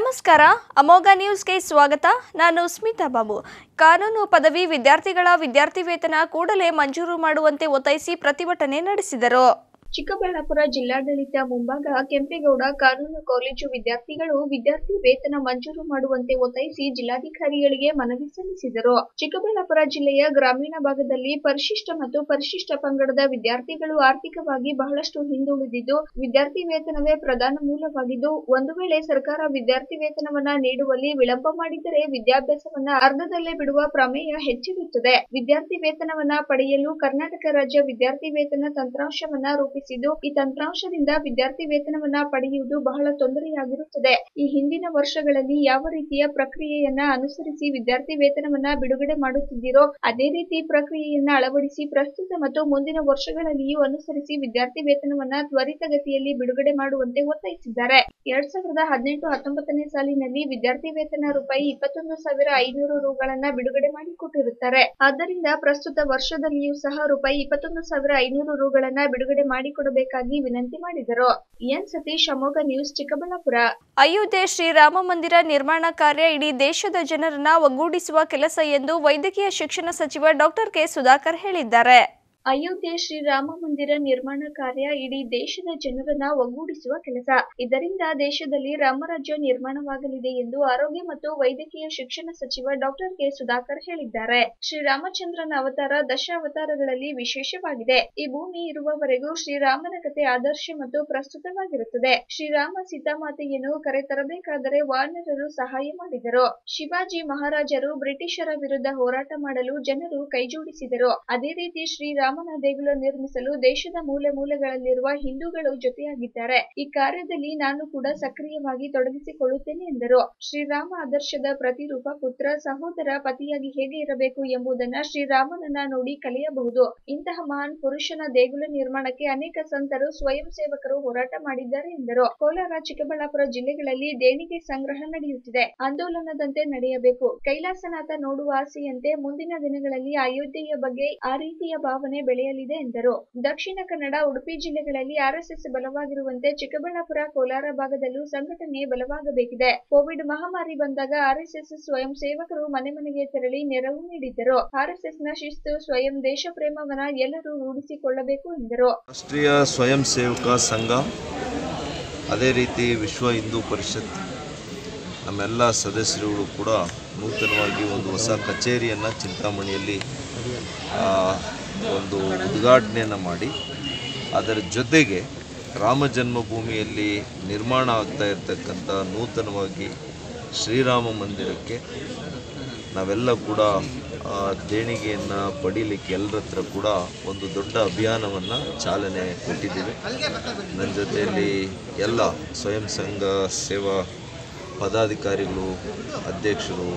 ನಮಸ್ಕಾರ ಅಮೋಘ ನ್ಯೂಸ್ಗೆ ಸ್ವಾಗತ ನಾನು ಸ್ಮಿತಾ ಬಾಬು ಕಾನೂನು ಪದವಿ ವಿದ್ಯಾರ್ಥಿಗಳ ವಿದ್ಯಾರ್ಥಿ ವೇತನ ಕೂಡಲೇ ಮಂಜೂರು ಮಾಡುವಂತೆ ಒತ್ತಾಯಿಸಿ ಪ್ರತಿಭಟನೆ ನಡೆಸಿದರು ಚಿಕ್ಕಬಳ್ಳಾಪುರ ಜಿಲ್ಲಾಡಳಿತ ಮುಂಭಾಗ ಕೆಂಪೇಗೌಡ ಕಾನೂನು ಕಾಲೇಜು ವಿದ್ಯಾರ್ಥಿಗಳು ವಿದ್ಯಾರ್ಥಿ ವೇತನ ಮಂಜೂರು ಮಾಡುವಂತೆ ಒತ್ತಾಯಿಸಿ ಜಿಲ್ಲಾಧಿಕಾರಿಗಳಿಗೆ ಮನವಿ ಸಲ್ಲಿಸಿದರು ಚಿಕ್ಕಬಳ್ಳಾಪುರ ಜಿಲ್ಲೆಯ ಗ್ರಾಮೀಣ ಭಾಗದಲ್ಲಿ ಪರಿಶಿಷ್ಟ ಮತ್ತು ಪರಿಶಿಷ್ಟ ಪಂಗಡದ ವಿದ್ಯಾರ್ಥಿಗಳು ಆರ್ಥಿಕವಾಗಿ ಬಹಳಷ್ಟು ಹಿಂದುಳಿದಿದ್ದು ವಿದ್ಯಾರ್ಥಿ ವೇತನವೇ ಪ್ರಧಾನ ಮೂಲವಾಗಿದ್ದು ಒಂದು ವೇಳೆ ಸರ್ಕಾರ ವಿದ್ಯಾರ್ಥಿ ವೇತನವನ್ನ ನೀಡುವಲ್ಲಿ ವಿಳಂಬ ಮಾಡಿದರೆ ವಿದ್ಯಾಭ್ಯಾಸವನ್ನ ಅರ್ಧದಲ್ಲೇ ಬಿಡುವ ಪ್ರಮೇಯ ಹೆಚ್ಚಿರುತ್ತದೆ ವಿದ್ಯಾರ್ಥಿ ವೇತನವನ್ನ ಪಡೆಯಲು ಕರ್ನಾಟಕ ರಾಜ್ಯ ವಿದ್ಯಾರ್ಥಿ ವೇತನ ತಂತ್ರಾಂಶವನ್ನ ರೂಪಿಸಿದ್ದು ಈ ತಂತ್ರಾಂಶದಿಂದ ವಿದ್ಯಾರ್ಥಿ ವೇತನವನ್ನ ಪಡೆಯುವುದು ಬಹಳ ತೊಂದರೆಯಾಗಿರುತ್ತದೆ ಈ ಹಿಂದಿನ ವರ್ಷಗಳಲ್ಲಿ ಯಾವ ರೀತಿಯ ಪ್ರಕ್ರಿಯೆಯನ್ನ ಅನುಸರಿಸಿ ವಿದ್ಯಾರ್ಥಿ ವೇತನವನ್ನ ಬಿಡುಗಡೆ ಮಾಡುತ್ತಿದ್ದೀರೋ ಅದೇ ರೀತಿ ಪ್ರಕ್ರಿಯೆಯನ್ನ ಅಳವಡಿಸಿ ಪ್ರಸ್ತುತ ಮತ್ತು ಮುಂದಿನ ವರ್ಷಗಳಲ್ಲಿಯೂ ಅನುಸರಿಸಿ ವಿದ್ಯಾರ್ಥಿ ವೇತನವನ್ನ ತ್ವರಿತಗತಿಯಲ್ಲಿ ಬಿಡುಗಡೆ ಮಾಡುವಂತೆ ಒತ್ತಾಯಿಸಿದ್ದಾರೆ ಎರಡ್ ಸಾವಿರದ ಹದಿನೆಂಟು ಹತ್ತೊಂಬತ್ತನೇ ಸಾಲಿನಲ್ಲಿ ವಿದ್ಯಾರ್ಥಿ ವೇತನ ರೂಪಾಯಿ ಇಪ್ಪತ್ತೊಂದು ಸಾವಿರ ಐನೂರು ರುಗಳನ್ನ ಬಿಡುಗಡೆ ಮಾಡಿಕೊಟ್ಟಿರುತ್ತಾರೆ ಆದ್ದರಿಂದ ಪ್ರಸ್ತುತ ವರ್ಷದಲ್ಲಿಯೂ ಸಹ ರೂಪಾಯಿ ಇಪ್ಪತ್ತೊಂದು ಸಾವಿರ ಐನೂರು ರುಗಳನ್ನ ಬಿಡುಗಡೆ ಮಾಡಿಕೊಡಬೇಕಾಗಿ ವಿನಂತಿ ಮಾಡಿದರು ಎನ್ ಸತೀಶ್ ಅಮೋಘ ನ್ಯೂಸ್ ಚಿಕ್ಕಬಳ್ಳಾಪುರ ಅಯೋಧ್ಯೆ ಶ್ರೀರಾಮ ಮಂದಿರ ನಿರ್ಮಾಣ ಕಾರ್ಯ ಇಡೀ ದೇಶದ ಜನರನ್ನ ಒಗ್ಗೂಡಿಸುವ ಕೆಲಸ ಎಂದು ವೈದ್ಯಕೀಯ ಶಿಕ್ಷಣ ಸಚಿವ ಡಾಕ್ಟರ್ ಕೆ ಸುಧಾಕರ್ ಹೇಳಿದ್ದಾರೆ ಅಯೋಧ್ಯೆ ಶ್ರೀರಾಮ ಮಂದಿರ ನಿರ್ಮಾಣ ಕಾರ್ಯ ಇಡೀ ದೇಶದ ಜನರನ್ನ ಒಗ್ಗೂಡಿಸುವ ಕೆಲಸ ಇದರಿಂದ ದೇಶದಲ್ಲಿ ರಾಮರಾಜ್ಯ ನಿರ್ಮಾಣವಾಗಲಿದೆ ಎಂದು ಆರೋಗ್ಯ ಮತ್ತು ವೈದ್ಯಕೀಯ ಶಿಕ್ಷಣ ಸಚಿವ ಡಾಕ್ಟರ್ ಕೆ ಸುಧಾಕರ್ ಹೇಳಿದ್ದಾರೆ ಶ್ರೀರಾಮಚಂದ್ರನ ಅವತಾರ ದಶ ಅವತಾರಗಳಲ್ಲಿ ವಿಶೇಷವಾಗಿದೆ ಈ ಭೂಮಿ ಇರುವವರೆಗೂ ಶ್ರೀರಾಮನ ಕಥೆ ಆದರ್ಶ ಮತ್ತು ಪ್ರಸ್ತುತವಾಗಿರುತ್ತದೆ ಶ್ರೀರಾಮ ಸೀತಾಮಾತೆಯನ್ನು ಕರೆತರಬೇಕಾದರೆ ವಾನರರು ಸಹಾಯ ಮಾಡಿದರು ಶಿವಾಜಿ ಮಹಾರಾಜರು ಬ್ರಿಟಿಷರ ವಿರುದ್ಧ ಹೋರಾಟ ಮಾಡಲು ಜನರು ಕೈಜೋಡಿಸಿದರು ಅದೇ ರೀತಿ ಶ್ರೀರಾಮನ ದೇಗುಲ ನಿರ್ಮಿಸಲು ದೇಶದ ಮೂಲೆ ಮೂಲೆಗಳಲ್ಲಿರುವ ಹಿಂದೂಗಳು ಜೊತೆಯಾಗಿದ್ದಾರೆ ಈ ಕಾರ್ಯದಲ್ಲಿ ನಾನು ಕೂಡ ಸಕ್ರಿಯವಾಗಿ ತೊಡಗಿಸಿಕೊಳ್ಳುತ್ತೇನೆ ಎಂದರು ಶ್ರೀರಾಮ ಆದರ್ಶದ ಪ್ರತಿರೂಪ ಪುತ್ರ ಸಹೋದರ ಪತಿಯಾಗಿ ಹೇಗೆ ಇರಬೇಕು ಎಂಬುದನ್ನ ಶ್ರೀರಾಮನನ್ನ ನೋಡಿ ಕಲಿಯಬಹುದು ಇಂತಹ ಮಹಾನ್ ಪುರುಷನ ದೇಗುಲ ನಿರ್ಮಾಣಕ್ಕೆ ಅನೇಕ ಸಂತರು ಸ್ವಯಂ ಸೇವಕರು ಹೋರಾಟ ಮಾಡಿದ್ದಾರೆ ಎಂದರು ಕೋಲಾರ ಚಿಕ್ಕಬಳ್ಳಾಪುರ ಜಿಲ್ಲೆಗಳಲ್ಲಿ ದೇಣಿಗೆ ಸಂಗ್ರಹ ನಡೆಯುತ್ತಿದೆ ಆಂದೋಲನದಂತೆ ನಡೆಯಬೇಕು ಕೈಲಾಸನಾಥ ನೋಡುವ ಆಸೆಯಂತೆ ಮುಂದಿನ ದಿನಗಳಲ್ಲಿ ಅಯೋಧ್ಯೆಯ ಬಗ್ಗೆ ಆ ರೀತಿಯ ಭಾವನೆ ಬೆಳೆಯಲಿದೆ ಎಂದರು ದಕ್ಷಿಣ ಕನ್ನಡ ಉಡುಪಿ ಜಿಲ್ಲೆಗಳಲ್ಲಿ ಆರ್ಎಸ್ಎಸ್ ಬಲವಾಗಿರುವಂತೆ ಚಿಕ್ಕಬಳ್ಳಾಪುರ ಕೋಲಾರ ಭಾಗದಲ್ಲೂ ಸಂಘಟನೆ ಬಲವಾಗಬೇಕಿದೆ ಕೋವಿಡ್ ಮಹಾಮಾರಿ ಬಂದಾಗ ಆರ್ಎಸ್ಎಸ್ ಸ್ವಯಂ ಸೇವಕರು ಮನೆ ಮನೆಗೆ ತೆರಳಿ ನೆರವು ನೀಡಿದ್ದರು ಆರ್ಎಸ್ಎಸ್ ನ ಶಿಸ್ತು ಸ್ವಯಂ ದೇಶ ಪ್ರೇಮವನ್ನ ಎಲ್ಲರೂ ರೂಢಿಸಿಕೊಳ್ಳಬೇಕು ಎಂದರು ರಾಷ್ಟ್ರೀಯ ಸ್ವಯಂ ಸೇವಕ ಸಂಘ ಅದೇ ರೀತಿ ವಿಶ್ವ ಹಿಂದೂ ಪರಿಷತ್ ನಮ್ಮೆಲ್ಲ ಸದಸ್ಯರುಗಳು ಕೂಡ ನೂತನವಾಗಿ ಒಂದು ಹೊಸ ಕಚೇರಿಯನ್ನು ಚಿಂತಾಮಣಿಯಲ್ಲಿ ಆ, ಒಂದು ಉದ್ಘಾಟನೆಯನ್ನು ಮಾಡಿ ಅದರ ಜೊತೆಗೆ ರಾಮ ಜನ್ಮಭೂಮಿಯಲ್ಲಿ ನಿರ್ಮಾಣ ಆಗ್ತಾ ಇರತಕ್ಕಂಥ ನೂತನವಾಗಿ ಶ್ರೀರಾಮ ಮಂದಿರಕ್ಕೆ ನಾವೆಲ್ಲ ಕೂಡ ಆ, ದೇಣಿಗೆಯನ್ನು ಪಡೀಲಿಕ್ಕೆ ಎಲ್ಲರ ಹತ್ರ ಕೂಡ ಒಂದು ದೊಡ್ಡ ಅಭಿಯಾನವನ್ನು ಚಾಲನೆ ಕೊಟ್ಟಿದ್ದೀವಿ ನನ್ನ ಜೊತೆಯಲ್ಲಿ ಎಲ್ಲ ಸ್ವಯಂ ಸಂಘ ಸೇವಾ ಪದಾಧಿಕಾರಿಗಳು ಅಧ್ಯಕ್ಷರು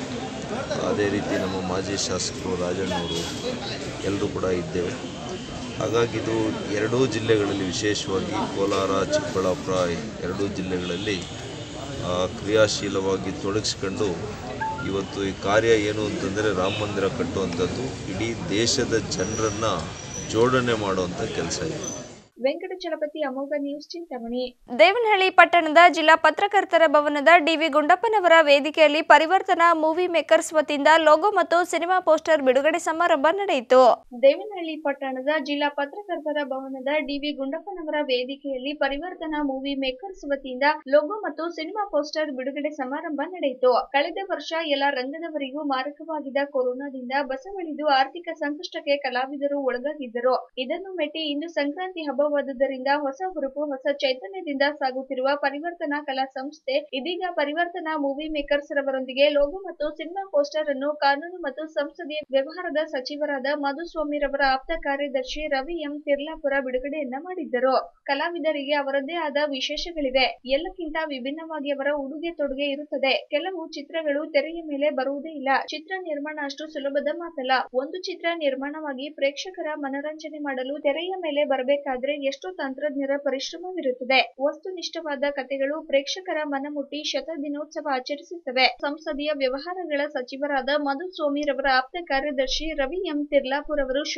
ಅದೇ ರೀತಿ ನಮ್ಮ ಮಾಜಿ ಶಾಸಕರು ರಾಜಣ್ಣವರು ಎಲ್ಲರೂ ಕೂಡ ಇದ್ದೇವೆ ಹಾಗಾಗಿ ಇದು ಎರಡೂ ಜಿಲ್ಲೆಗಳಲ್ಲಿ ವಿಶೇಷವಾಗಿ ಕೋಲಾರ ಚಿಕ್ಕಬಳ್ಳಾಪುರ ಎರಡೂ ಜಿಲ್ಲೆಗಳಲ್ಲಿ ಆ, ಕ್ರಿಯಾಶೀಲವಾಗಿ ತೊಡಗಿಸ್ಕೊಂಡು ಇವತ್ತು ಈ ಕಾರ್ಯ ಏನು ಅಂತಂದರೆ ರಾಮ ಮಂದಿರ ಕಟ್ಟುವಂಥದ್ದು ಇಡೀ ದೇಶದ ಜನರನ್ನು ಜೋಡಣೆ ಮಾಡುವಂಥ ಕೆಲಸ ಇದೆ ವೆಂಕಟಚಲಪತಿ ಅಮೋಘ ನ್ಯೂಸ್ ಚಿಂತಾಮಣಿ ದೇವನಹಳ್ಳಿ ಪಟ್ಟಣದ ಜಿಲ್ಲಾ ಪತ್ರಕರ್ತರ ಭವನದ ಡಿವಿ ಗುಂಡಪ್ಪನವರ ವೇದಿಕೆಯಲ್ಲಿ ಪರಿವರ್ತನಾ ಮೂವಿ ಮೇಕರ್ಸ್ ವತಿಯಿಂದ ಲೋಗೋ ಮತ್ತು ಸಿನಿಮಾ ಪೋಸ್ಟರ್ ಬಿಡುಗಡೆ ಸಮಾರಂಭ ನಡೆಯಿತು ದೇವನಹಳ್ಳಿ ಪಟ್ಟಣದ ಜಿಲ್ಲಾ ಪತ್ರಕರ್ತರ ಭವನದ ಡಿವಿ ಗುಂಡಪ್ಪನವರ ವೇದಿಕೆಯಲ್ಲಿ ಪರಿವರ್ತನಾ ಮೂವಿ ಮೇಕರ್ಸ್ ವತಿಯಿಂದ ಲೋಗೋ ಮತ್ತು ಸಿನಿಮಾ ಪೋಸ್ಟರ್ ಬಿಡುಗಡೆ ಸಮಾರಂಭ ನಡೆಯಿತು ಕಳೆದ ವರ್ಷ ಎಲ್ಲ ರಂಗದವರಿಗೂ ಮಾರಕವಾಗಿದ್ದ ಕೊರೋನಾದಿಂದ ಬಸವಳಿದು ಆರ್ಥಿಕ ಸಂಕಷ್ಟಕ್ಕೆ ಕಲಾವಿದರು ಒಳಗಾಗಿದ್ದರು ಇದನ್ನು ಮೆಟ್ಟಿ ಇಂದು ಸಂಕ್ರಾಂತಿ ಹಬ್ಬವಾದುದರಿಂದ ಹೊಸ ಹುರುಪು ಹೊಸ ಚೈತನ್ಯದಿಂದ ಸಾಗುತ್ತಿರುವ ಪರಿವರ್ತನಾ ಕಲಾ ಸಂಸ್ಥೆ ಇದೀಗ ಪರಿವರ್ತನಾ ಮೂವಿ ಮೇಕರ್ಸ್ ರವರೊಂದಿಗೆ ಲೋಗೋ ಮತ್ತು ಸಿನಿಮಾ ಪೋಸ್ಟರ್ ಅನ್ನು ಕಾನೂನು ಮತ್ತು ಸಂಸದೀಯ ವ್ಯವಹಾರದ ಸಚಿವರಾದ ಮಧುಸ್ವಾಮಿರವರ ಆಪ್ತ ಕಾರ್ಯದರ್ಶಿ ರವಿ ಎಂ ತಿರ್ಲಾಪುರ ಬಿಡುಗಡೆಯನ್ನ ಮಾಡಿದ್ದರು ಕಲಾವಿದರಿಗೆ ಅವರದ್ದೇ ಆದ ವಿಶೇಷಗಳಿವೆ ಎಲ್ಲಕ್ಕಿಂತ ವಿಭಿನ್ನವಾಗಿ ಅವರ ಉಡುಗೆ ತೊಡುಗೆ ಇರುತ್ತದೆ ಕೆಲವು ಚಿತ್ರಗಳು ತೆರೆಯ ಮೇಲೆ ಬರುವುದೇ ಇಲ್ಲ ಚಿತ್ರ ನಿರ್ಮಾಣ ಅಷ್ಟು ಸುಲಭದ ಮಾತಲ್ಲ ಒಂದು ಚಿತ್ರ ನಿರ್ಮಾಣವಾಗಿ ಪ್ರೇಕ್ಷಕರ ಮನರಂಜನೆ ಮಾಡಲು ತೆರೆಯ ಮೇಲೆ ಬರಬೇಕಾದ್ರೆ ಎಷ್ಟೋ ತಂತ್ರಜ್ಞರ ಪರಿಶ್ರಮವಿರುತ್ತದೆ ವಸ್ತುನಿಷ್ಠವಾದ ಕಥೆಗಳು ಪ್ರೇಕ್ಷಕರ ಮನಮುಟ್ಟಿ ಶತ ದಿನೋತ್ಸವ ಆಚರಿಸುತ್ತವೆ ಸಂಸದೀಯ ವ್ಯವಹಾರಗಳ ಸಚಿವರಾದ ಮಧುಸ್ವಾಮಿರವರ ಆಪ್ತ ಕಾರ್ಯದರ್ಶಿ ರವಿ ಎಂ ತಿರ್ಲಾಪುರ್ ಅವರು ಶುಭ ಕೋರಿದರು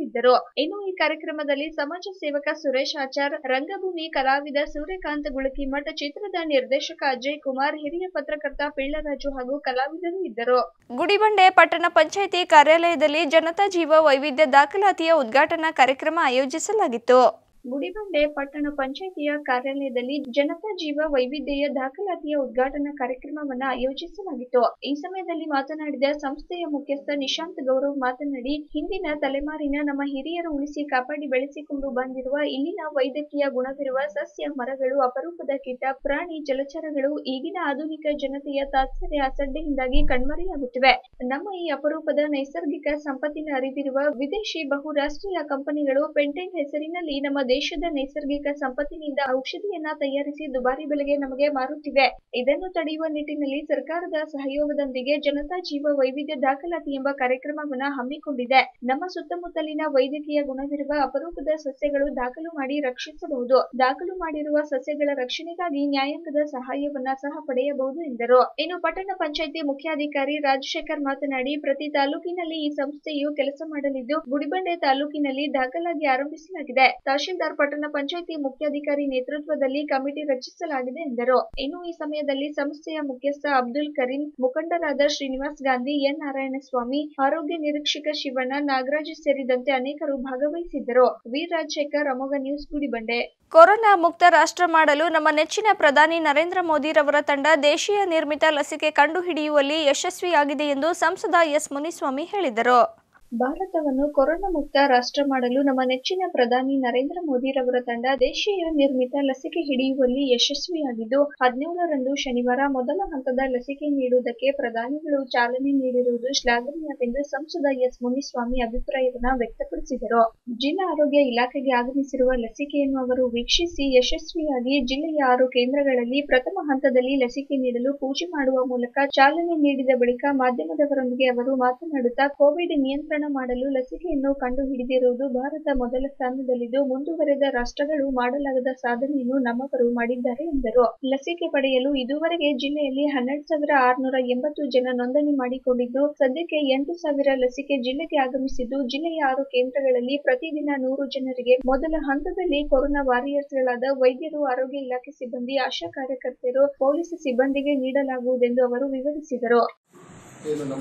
ಇದ್ದರು ಇನ್ನು ಈ ಕಾರ್ಯಕ್ರಮದಲ್ಲಿ ಸಮಾಜ ಸೇವಕ ಸುರೇಶ್ ಆಚಾರ್ ರಂಗಭೂಮಿ ಕಲಾವಿದ ಸೂರ್ಯಕಾಂತ್ ಗುಳಕಿಮಠ್ ಚಿತ್ರದ ನಿರ್ದೇಶಕ ಅಜಯ್ ಕುಮಾರ್ ಹಿರಿಯ ಪತ್ರಕರ್ತ ಪಿಳ್ಳರಾಜು ಹಾಗೂ ಕಲಾವಿದರು ಇದ್ದರು ಗುಡಿಬಂಡೆ ಪಟ್ಟಣ ಪಂಚಾಯಿತಿ ಕಾರ್ಯಾಲಯದಲ್ಲಿ ಜನತಾ ಜೀವ ವೈವಿಧ್ಯ ದಾಖಲಾತಿಯ ಉದ್ಘಾಟನಾ ಕಾರ್ಯಕ್ರಮ ಆಯೋಜಿಸಲಾಗಿತ್ತು ಗುಡಿಬಂಡೆ ಪಟ್ಟಣ ಪಂಚಾಯಿತಿಯ ಕಾರ್ಯಾಲಯದಲ್ಲಿ ಜನತಾ ಜೀವ ವೈವಿಧ್ಯೆಯ ದಾಖಲಾತಿಯ ಉದ್ಘಾಟನಾ ಕಾರ್ಯಕ್ರಮವನ್ನ ಆಯೋಜಿಸಲಾಗಿತ್ತು ಈ ಸಮಯದಲ್ಲಿ ಮಾತನಾಡಿದ ಸಂಸ್ಥೆಯ ಮುಖ್ಯಸ್ಥ ನಿಶಾಂತ್ ಗೌರವ್ ಮಾತನಾಡಿ ಹಿಂದಿನ ತಲೆಮಾರಿನ ನಮ್ಮ ಹಿರಿಯರು ಉಳಿಸಿ ಕಾಪಾಡಿ ಬೆಳೆಸಿಕೊಂಡು ಬಂದಿರುವ ಇಲ್ಲಿನ ವೈದ್ಯಕೀಯ ಗುಣವಿರುವ ಸಸ್ಯ ಮರಗಳು ಅಪರೂಪದ ಕೀಟ ಪ್ರಾಣಿ ಜಲಚರಗಳು ಈಗಿನ ಆಧುನಿಕ ಜನತೆಯ ತಾತ್ಸರ್ಯ ಅಸಡ್ಡೆಯಿಂದಾಗಿ ಕಣ್ಮರೆಯಾಗುತ್ತಿವೆ ನಮ್ಮ ಈ ಅಪರೂಪದ ನೈಸರ್ಗಿಕ ಸಂಪತ್ತಿನ ಅರಿವಿರುವ ವಿದೇಶಿ ಬಹುರಾಷ್ಟ್ರೀಯ ಕಂಪನಿಗಳು ಪೆಂಟೆಂಟ್ ಹೆಸರಿನಲ್ಲಿ ನಮ್ಮ ದೇಶದ ನೈಸರ್ಗಿಕ ಸಂಪತ್ತಿನಿಂದ ಔಷಧಿಯನ್ನ ತಯಾರಿಸಿ ದುಬಾರಿ ಬೆಲೆಗೆ ನಮಗೆ ಮಾರುತ್ತಿವೆ ಇದನ್ನು ತಡೆಯುವ ನಿಟ್ಟಿನಲ್ಲಿ ಸರ್ಕಾರದ ಸಹಯೋಗದೊಂದಿಗೆ ಜನತಾ ಜೀವ ವೈವಿಧ್ಯ ದಾಖಲಾತಿ ಎಂಬ ಕಾರ್ಯಕ್ರಮವನ್ನ ಹಮ್ಮಿಕೊಂಡಿದೆ ನಮ್ಮ ಸುತ್ತಮುತ್ತಲಿನ ವೈದ್ಯಕೀಯ ಗುಣವಿರುವ ಅಪರೂಪದ ಸಸ್ಯಗಳು ದಾಖಲು ಮಾಡಿ ರಕ್ಷಿಸಬಹುದು ದಾಖಲು ಮಾಡಿರುವ ಸಸ್ಯಗಳ ರಕ್ಷಣೆಗಾಗಿ ನ್ಯಾಯಾಂಗದ ಸಹಾಯವನ್ನ ಸಹ ಪಡೆಯಬಹುದು ಎಂದರು ಇನ್ನು ಪಟ್ಟಣ ಪಂಚಾಯಿತಿ ಮುಖ್ಯಾಧಿಕಾರಿ ರಾಜಶೇಖರ್ ಮಾತನಾಡಿ ಪ್ರತಿ ತಾಲೂಕಿನಲ್ಲಿ ಈ ಸಂಸ್ಥೆಯು ಕೆಲಸ ಮಾಡಲಿದ್ದು ಗುಡಿಬಂಡೆ ತಾಲೂಕಿನಲ್ಲಿ ದಾಖಲಾಗಿ ಆರಂಭಿಸಲಾಗಿದೆ ತಹಶೀಲ್ದಾರ್ ಪಟ್ಟಣ ಪಂಚಾಯಿತಿ ಮುಖ್ಯಾಧಿಕಾರಿ ನೇತೃತ್ವದಲ್ಲಿ ಕಮಿಟಿ ರಚಿಸಲಾಗಿದೆ ಎಂದರು ಇನ್ನು ಈ ಸಮಯದಲ್ಲಿ ಸಂಸ್ಥೆಯ ಮುಖ್ಯಸ್ಥ ಅಬ್ದುಲ್ ಕರೀಂ ಮುಖಂಡರಾದ ಶ್ರೀನಿವಾಸ್ ಗಾಂಧಿ ಎನ್ ನಾರಾಯಣಸ್ವಾಮಿ ಆರೋಗ್ಯ ನಿರೀಕ್ಷಕ ಶಿವಣ್ಣ ನಾಗರಾಜ್ ಸೇರಿದಂತೆ ಅನೇಕರು ಭಾಗವಹಿಸಿದ್ದರು ವಿ ರಾಜಶೇಖರ್ ಅಮೋಘ ನ್ಯೂಸ್ ಗುಡಿಬಂಡೆ ಕೊರೋನಾ ಮುಕ್ತ ರಾಷ್ಟ್ರ ಮಾಡಲು ನಮ್ಮ ನೆಚ್ಚಿನ ಪ್ರಧಾನಿ ನರೇಂದ್ರ ಮೋದಿರವರ ತಂಡ ದೇಶೀಯ ನಿರ್ಮಿತ ಲಸಿಕೆ ಕಂಡುಹಿಡಿಯುವಲ್ಲಿ ಯಶಸ್ವಿಯಾಗಿದೆ ಎಂದು ಸಂಸದ ಎಸ್ ಮುನಿಸ್ವಾಮಿ ಹೇಳಿದರು ಭಾರತವನ್ನು ಕೊರೋನಾ ಮುಕ್ತ ರಾಷ್ಟ್ರ ಮಾಡಲು ನಮ್ಮ ನೆಚ್ಚಿನ ಪ್ರಧಾನಿ ನರೇಂದ್ರ ಮೋದಿರವರ ತಂಡ ದೇಶೀಯ ನಿರ್ಮಿತ ಲಸಿಕೆ ಹಿಡಿಯುವಲ್ಲಿ ಯಶಸ್ವಿಯಾಗಿದ್ದು ಹದಿನೇಳರಂದು ಶನಿವಾರ ಮೊದಲ ಹಂತದ ಲಸಿಕೆ ನೀಡುವುದಕ್ಕೆ ಪ್ರಧಾನಿಗಳು ಚಾಲನೆ ನೀಡಿರುವುದು ಶ್ಲಾಘನೀಯವೆಂದು ಸಂಸದ ಎಸ್ ಮುನಿಸ್ವಾಮಿ ಅಭಿಪ್ರಾಯವನ್ನ ವ್ಯಕ್ತಪಡಿಸಿದರು ಜಿಲ್ಲಾ ಆರೋಗ್ಯ ಇಲಾಖೆಗೆ ಆಗಮಿಸಿರುವ ಲಸಿಕೆಯನ್ನು ಅವರು ವೀಕ್ಷಿಸಿ ಯಶಸ್ವಿಯಾಗಿ ಜಿಲ್ಲೆಯ ಆರು ಕೇಂದ್ರಗಳಲ್ಲಿ ಪ್ರಥಮ ಹಂತದಲ್ಲಿ ಲಸಿಕೆ ನೀಡಲು ಪೂಜೆ ಮಾಡುವ ಮೂಲಕ ಚಾಲನೆ ನೀಡಿದ ಬಳಿಕ ಮಾಧ್ಯಮದವರೊಂದಿಗೆ ಅವರು ಮಾತನಾಡುತ್ತಾ ಕೋವಿಡ್ ನಿಯಂತ್ರಣ ಮಾಡಲು ಲಸಿಕೆಯನ್ನು ಕಂಡುಹಿಡಿದಿರುವುದು ಭಾರತ ಮೊದಲ ಸ್ಥಾನದಲ್ಲಿದ್ದು ಮುಂದುವರೆದ ರಾಷ್ಟ್ರಗಳು ಮಾಡಲಾಗದ ಸಾಧನೆಯನ್ನು ನಮ್ಮವರು ಮಾಡಿದ್ದಾರೆ ಎಂದರು ಲಸಿಕೆ ಪಡೆಯಲು ಇದುವರೆಗೆ ಜಿಲ್ಲೆಯಲ್ಲಿ ಹನ್ನೆರಡು ಸಾವಿರ ಆರುನೂರ ಎಂಬತ್ತು ಜನ ನೋಂದಣಿ ಮಾಡಿಕೊಂಡಿದ್ದು ಸದ್ಯಕ್ಕೆ ಎಂಟು ಸಾವಿರ ಲಸಿಕೆ ಜಿಲ್ಲೆಗೆ ಆಗಮಿಸಿದ್ದು ಜಿಲ್ಲೆಯ ಆರು ಕೇಂದ್ರಗಳಲ್ಲಿ ಪ್ರತಿದಿನ ನೂರು ಜನರಿಗೆ ಮೊದಲ ಹಂತದಲ್ಲಿ ಕೊರೋನಾ ವಾರಿಯರ್ಸ್ಗಳಾದ ವೈದ್ಯರು ಆರೋಗ್ಯ ಇಲಾಖೆ ಸಿಬ್ಬಂದಿ ಆಶಾ ಕಾರ್ಯಕರ್ತರು ಪೊಲೀಸ್ ಸಿಬ್ಬಂದಿಗೆ ನೀಡಲಾಗುವುದೆಂದು ಅವರು ವಿವರಿಸಿದರು ಏನು ನಮ್ಮ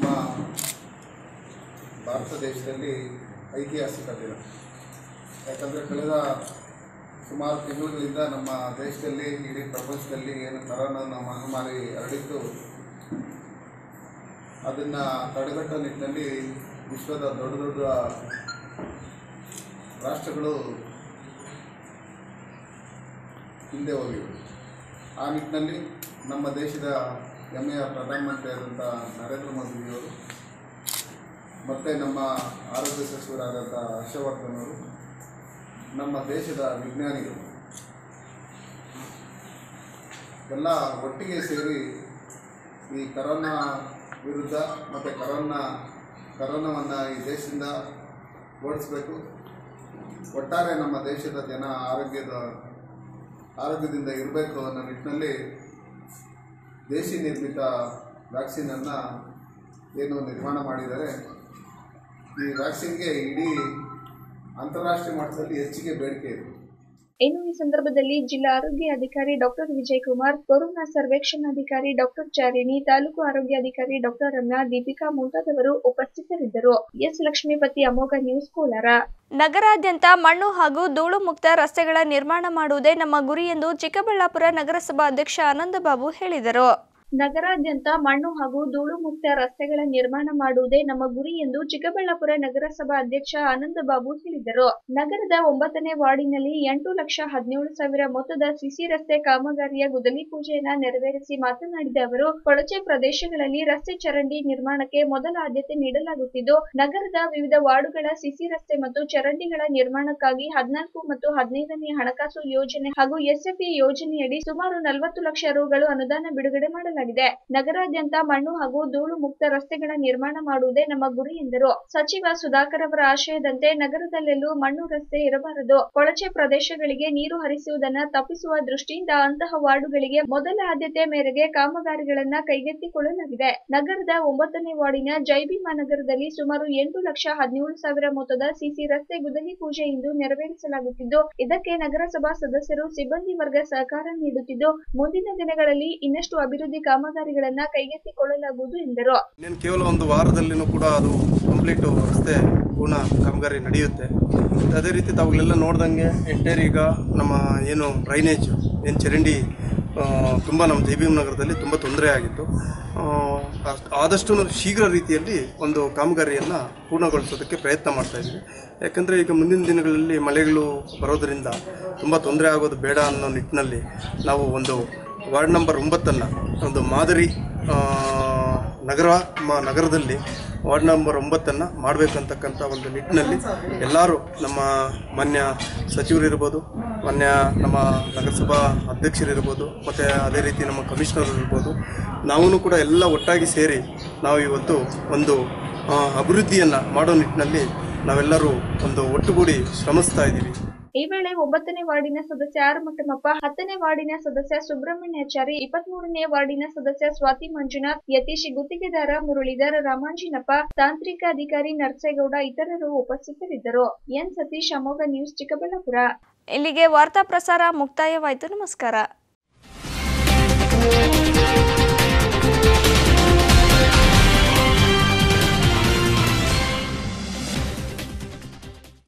ಭಾರತ ದೇಶದಲ್ಲಿ ಐತಿಹಾಸಿಕ ದಿನ ಯಾಕಂದರೆ ಕಳೆದ ಸುಮಾರು ತಿಂಗಳುಗಳಿಂದ ನಮ್ಮ ದೇಶದಲ್ಲಿ ಇಡೀ ಪ್ರಪಂಚದಲ್ಲಿ ಏನು ಕರೋನಾ ಮಹಾಮಾರಿ ಹರಡಿದ್ದು ಅದನ್ನು ತಡೆಗಟ್ಟೋ ನಿಟ್ಟಿನಲ್ಲಿ ವಿಶ್ವದ ದೊಡ್ಡ ದೊಡ್ಡ ರಾಷ್ಟ್ರಗಳು ಹಿಂದೆ ಹೋಗಿವೆ ಆ ನಿಟ್ಟಿನಲ್ಲಿ ನಮ್ಮ ದೇಶದ ಹೆಮ್ಮೆಯ ಪ್ರಧಾನಮಂತ್ರಿಯಾದಂಥ ನರೇಂದ್ರ ಮೋದಿಜಿಯವರು ಮತ್ತು ನಮ್ಮ ಆರೋಗ್ಯ ಸಚಿವರಾದಂಥ ಹರ್ಷವರ್ಧನ್ ಅವರು ನಮ್ಮ ದೇಶದ ವಿಜ್ಞಾನಿಗಳು ಎಲ್ಲ ಒಟ್ಟಿಗೆ ಸೇರಿ ಈ ಕರೋನಾ ವಿರುದ್ಧ ಮತ್ತು ಕರೋನಾ ಕರೋನಾವನ್ನು ಈ ದೇಶದಿಂದ ಓಡಿಸ್ಬೇಕು ಒಟ್ಟಾರೆ ನಮ್ಮ ದೇಶದ ಜನ ಆರೋಗ್ಯದ ಆರೋಗ್ಯದಿಂದ ಇರಬೇಕು ಅನ್ನೋ ನಿಟ್ಟಿನಲ್ಲಿ ದೇಶಿ ನಿರ್ಮಿತ ವ್ಯಾಕ್ಸಿನನ್ನು ಏನು ನಿರ್ಮಾಣ ಮಾಡಿದ್ದಾರೆ ಈ ವ್ಯಾಕ್ಸಿನ್ಗೆ ಇಡೀ ಅಂತಾರಾಷ್ಟ್ರೀಯ ಮಟ್ಟದಲ್ಲಿ ಹೆಚ್ಚಿಗೆ ಬೇಡಿಕೆ ಇದೆ ಇನ್ನು ಈ ಸಂದರ್ಭದಲ್ಲಿ ಜಿಲ್ಲಾ ಆರೋಗ್ಯ ಅಧಿಕಾರಿ ಡಾಕ್ಟರ್ ವಿಜಯ್ ಕುಮಾರ್ ಕೊರೋನಾ ಸರ್ವೇಕ್ಷಣಾಧಿಕಾರಿ ಡಾಕ್ಟರ್ ಚಾರಿಣಿ ತಾಲೂಕು ಆರೋಗ್ಯಾಧಿಕಾರಿ ಡಾಕ್ಟರ್ ರಮ್ಯಾ ದೀಪಿಕಾ ಮುಂತಾದವರು ಉಪಸ್ಥಿತರಿದ್ದರು ಎಸ್ ಲಕ್ಷ್ಮೀಪತಿ ಅಮೋಘ ನ್ಯೂಸ್ ಕೋಲಾರ ನಗರಾದ್ಯಂತ ಮಣ್ಣು ಹಾಗೂ ಧೂಳು ಮುಕ್ತ ರಸ್ತೆಗಳ ನಿರ್ಮಾಣ ಮಾಡುವುದೇ ನಮ್ಮ ಗುರಿ ಎಂದು ಚಿಕ್ಕಬಳ್ಳಾಪುರ ನಗರಸಭಾ ಅಧ್ಯಕ್ಷ ಆನಂದಬಾಬು ಹೇಳಿದರು ನಗರಾದ್ಯಂತ ಮಣ್ಣು ಹಾಗೂ ಧೂಳು ಮುಕ್ತ ರಸ್ತೆಗಳ ನಿರ್ಮಾಣ ಮಾಡುವುದೇ ನಮ್ಮ ಗುರಿ ಎಂದು ಚಿಕ್ಕಬಳ್ಳಾಪುರ ನಗರಸಭಾ ಅಧ್ಯಕ್ಷ ಆನಂದ ಬಾಬು ಹೇಳಿದರು ನಗರದ ಒಂಬತ್ತನೇ ವಾರ್ಡಿನಲ್ಲಿ ಎಂಟು ಲಕ್ಷ ಹದಿನೇಳು ಸಾವಿರ ಮೊತ್ತದ ಸಿಸಿ ರಸ್ತೆ ಕಾಮಗಾರಿಯ ಗುದಲಿ ಪೂಜೆಯನ್ನ ನೆರವೇರಿಸಿ ಮಾತನಾಡಿದ ಅವರು ಕೊಳಚೆ ಪ್ರದೇಶಗಳಲ್ಲಿ ರಸ್ತೆ ಚರಂಡಿ ನಿರ್ಮಾಣಕ್ಕೆ ಮೊದಲ ಆದ್ಯತೆ ನೀಡಲಾಗುತ್ತಿದ್ದು ನಗರದ ವಿವಿಧ ವಾರ್ಡುಗಳ ಸಿಸಿ ರಸ್ತೆ ಮತ್ತು ಚರಂಡಿಗಳ ನಿರ್ಮಾಣಕ್ಕಾಗಿ ಹದಿನಾಲ್ಕು ಮತ್ತು ಹದಿನೈದನೇ ಹಣಕಾಸು ಯೋಜನೆ ಹಾಗೂ ಎಸ್ಎಫ್ಇ ಯೋಜನೆಯಡಿ ಸುಮಾರು ನಲವತ್ತು ಲಕ್ಷ ರುಗಳು ಅನುದಾನ ಬಿಡುಗಡೆ ಮಾಡಲಾಗಿದೆ ಮಾಡಲಾಗಿದೆ ನಗರಾದ್ಯಂತ ಮಣ್ಣು ಹಾಗೂ ಧೂಳು ಮುಕ್ತ ರಸ್ತೆಗಳ ನಿರ್ಮಾಣ ಮಾಡುವುದೇ ನಮ್ಮ ಗುರಿ ಎಂದರು ಸಚಿವ ಸುಧಾಕರ್ ಅವರ ಆಶಯದಂತೆ ನಗರದಲ್ಲೆಲ್ಲೂ ಮಣ್ಣು ರಸ್ತೆ ಇರಬಾರದು ಕೊಳಚೆ ಪ್ರದೇಶಗಳಿಗೆ ನೀರು ಹರಿಸುವುದನ್ನ ತಪ್ಪಿಸುವ ದೃಷ್ಟಿಯಿಂದ ಅಂತಹ ವಾರ್ಡುಗಳಿಗೆ ಮೊದಲ ಆದ್ಯತೆ ಮೇರೆಗೆ ಕಾಮಗಾರಿಗಳನ್ನ ಕೈಗೆತ್ತಿಕೊಳ್ಳಲಾಗಿದೆ ನಗರದ ಒಂಬತ್ತನೇ ವಾರ್ಡಿನ ಜೈಭೀಮಾ ನಗರದಲ್ಲಿ ಸುಮಾರು ಎಂಟು ಲಕ್ಷ ಹದಿನೇಳು ಸಾವಿರ ಮೊತ್ತದ ಸಿಸಿ ರಸ್ತೆ ಗುದ್ದಲಿ ಪೂಜೆ ಇಂದು ನೆರವೇರಿಸಲಾಗುತ್ತಿದ್ದು ಇದಕ್ಕೆ ನಗರಸಭಾ ಸದಸ್ಯರು ಸಿಬ್ಬಂದಿ ವರ್ಗ ಸಹಕಾರ ನೀಡುತ್ತಿದ್ದು ಮುಂದಿನ ದಿನಗಳಲ್ಲಿ ಇನ್ನಷ್ಟು ಅಭಿವೃದ್ಧಿ ಕಾಮಗಾರಿಗಳನ್ನ ಕೈಗೆತ್ತಿಕೊಳ್ಳಲಾಗುವುದು ಎಂದರು ಇನ್ನೇನು ಕೇವಲ ಒಂದು ವಾರದಲ್ಲಿನೂ ಕೂಡ ಅದು ಕಂಪ್ಲೀಟು ರಸ್ತೆ ಪೂರ್ಣ ಕಾಮಗಾರಿ ನಡೆಯುತ್ತೆ ಮತ್ತು ಅದೇ ರೀತಿ ತಾವುಗಳೆಲ್ಲ ನೋಡ್ದಂಗೆ ಎಂಟೈರ್ ಈಗ ನಮ್ಮ ಏನು ಡ್ರೈನೇಜ್ ಏನು ಚರಂಡಿ ತುಂಬ ನಮ್ಮ ಜೆ ಬಿ ಎಂ ನಗರದಲ್ಲಿ ತುಂಬ ತೊಂದರೆ ಆಗಿತ್ತು ಆ, ಅಷ್ಟ್- ಆದಷ್ಟು ನಾವು ಶೀಘ್ರ ರೀತಿಯಲ್ಲಿ ಒಂದು ಕಾಮಗಾರಿಯನ್ನು ಪೂರ್ಣಗೊಳಿಸೋದಕ್ಕೆ ಪ್ರಯತ್ನ ಮಾಡ್ತಾ ಇದ್ದೀವಿ ಯಾಕಂದರೆ ಈಗ ಮುಂದಿನ ದಿನಗಳಲ್ಲಿ ಮಳೆಗಳು ಬರೋದರಿಂದ ತುಂಬ ತೊಂದರೆ ಆಗೋದು ಬೇಡ ಅನ್ನೋ ನಿಟ್ಟಿನಲ್ಲಿ ನಾವು ಒಂದು ವಾರ್ಡ್ ನಂಬರ್ ಒಂಬತ್ತನ್ನು ಒಂದು ಮಾದರಿ ಆ, ನಗರ ಮ- ನಗರದಲ್ಲಿ ವಾರ್ಡ್ ನಂಬರ್ ಒಂಬತ್ತನ್ನು ಮಾಡಬೇಕಂತಕ್ಕಂಥ ಒಂದು ನಿಟ್ಟಿನಲ್ಲಿ ಎಲ್ಲರೂ ನಮ್ಮ ಮಾನ್ಯ ಸಚಿವರಿರ್ಬೋದು ಮಾನ್ಯ ನಮ್ಮ ನಗರಸಭಾ ಅಧ್ಯಕ್ಷರಿರ್ಬೋದು ಮತ್ತು ಅದೇ ರೀತಿ ನಮ್ಮ ಕಮಿಷನರ್ ಇರ್ಬೋದು ನಾವೂ ಕೂಡ ಎಲ್ಲ ಒಟ್ಟಾಗಿ ಸೇರಿ ನಾವು ಇವತ್ತು ಒಂದು ಅಭಿವೃದ್ಧಿಯನ್ನು ಮಾಡೋ ನಿಟ್ಟಿನಲ್ಲಿ ನಾವೆಲ್ಲರೂ ಒಂದು ಒಟ್ಟುಗೂಡಿ ಶ್ರಮಿಸ್ತಾ ಇದ್ದೀವಿ ಈ ವೇಳೆ ಒಂಬತ್ತನೇ ವಾರ್ಡಿನ ಸದಸ್ಯ ಆರ್ ಮಟ್ಟಮಪ್ಪ ಹತ್ತನೇ ವಾರ್ಡಿನ ಸದಸ್ಯ ಸುಬ್ರಹ್ಮಣ್ಯಾಚಾರಿ ಇಪ್ಪತ್ಮೂರನೇ ವಾರ್ಡಿನ ಸದಸ್ಯ ಸ್ವಾತಿ ಮಂಜುನಾಥ್ ಯತೀಶ್ ಗುತ್ತಿಗೆದಾರ ಮುರಳೀಧರ್ ರಾಮಾಂಜಿನಪ್ಪ ತಾಂತ್ರಿಕ ಅಧಿಕಾರಿ ನರಸೇಗೌಡ ಇತರರು ಉಪಸ್ಥಿತರಿದ್ದರು ಎನ್ ಸತೀಶ್ ಅಮೋಘ ನ್ಯೂಸ್ ಚಿಕ್ಕಬಳ್ಳಾಪುರ ಇಲ್ಲಿಗೆ ವಾರ್ತಾ ಪ್ರಸಾರ ಮುಕ್ತಾಯವಾಯಿತು ನಮಸ್ಕಾರ